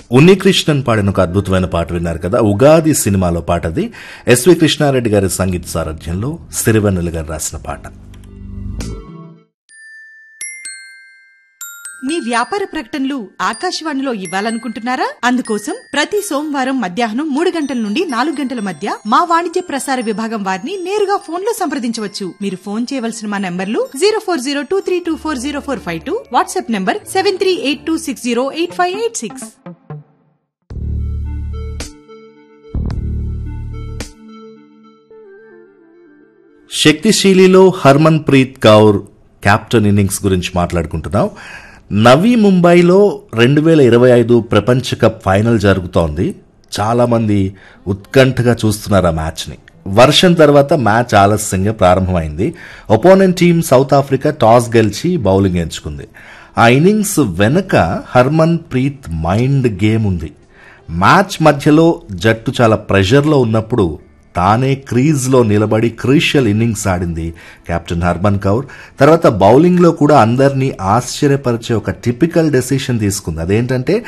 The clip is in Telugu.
ఉన్నికృష్ణన్ పాడిన ఒక అద్భుతమైన పాట విన్నారు కదా ఉగాది సినిమాలో పాట అది ఎస్వి కృష్ణారెడ్డి గారి సంగీత సారథ్యంలో సిరివెన్నెల గారు రాసిన పాట మీ వ్యాపార ప్రకటనలు ఆకాశవాణిలో ఇవ్వాలనుకుంటున్నారా అందుకోసం ప్రతి సోమవారం మధ్యాహ్నం మూడు గంటల నుండి నాలుగు గంటల మధ్య మా వాణిజ్య ప్రసార విభాగం వారిని నేరుగా ఫోన్ లో సంప్రదించవచ్చు మీరు ఫోన్ చేయవలసిన మా నంబర్లు zero four zero two three two four zero four five two WhatsApp number seven three eight two six zero eight five eight six శక్తిశీలిలో Harmanpreet Kaur captain innings గురించి మాట్లాడుకుంటున్నాం నవీ ముంబైలో రెండు వేల ఇరవై ఐదు ప్రపంచ కప్ ఫైనల్ జరుగుతోంది చాలామంది ఉత్కంఠగా చూస్తున్నారు ఆ మ్యాచ్ని వర్షం తర్వాత మ్యాచ్ ఆలస్యంగా ప్రారంభమైంది opponent team South Africa toss గెలిచి బౌలింగ్ ఎంచుకుంది ఆ ఇన్నింగ్స్ వెనుక హర్మన్ ప్రీత్ మైండ్ గేమ్ ఉంది మ్యాచ్ మధ్యలో జట్టు చాలా ప్రెషర్లో ఉన్నప్పుడు తానే క్రీజ్లో నిలబడి క్రూషియల్ ఇన్నింగ్స్ ఆడింది కెప్టెన్ హర్మన్ కౌర్ తర్వాత బౌలింగ్లో కూడా అందరినీ ఆశ్చర్యపరిచే ఒక టిపికల్ డెసిషన్ తీసుకుంది అదేంటంటే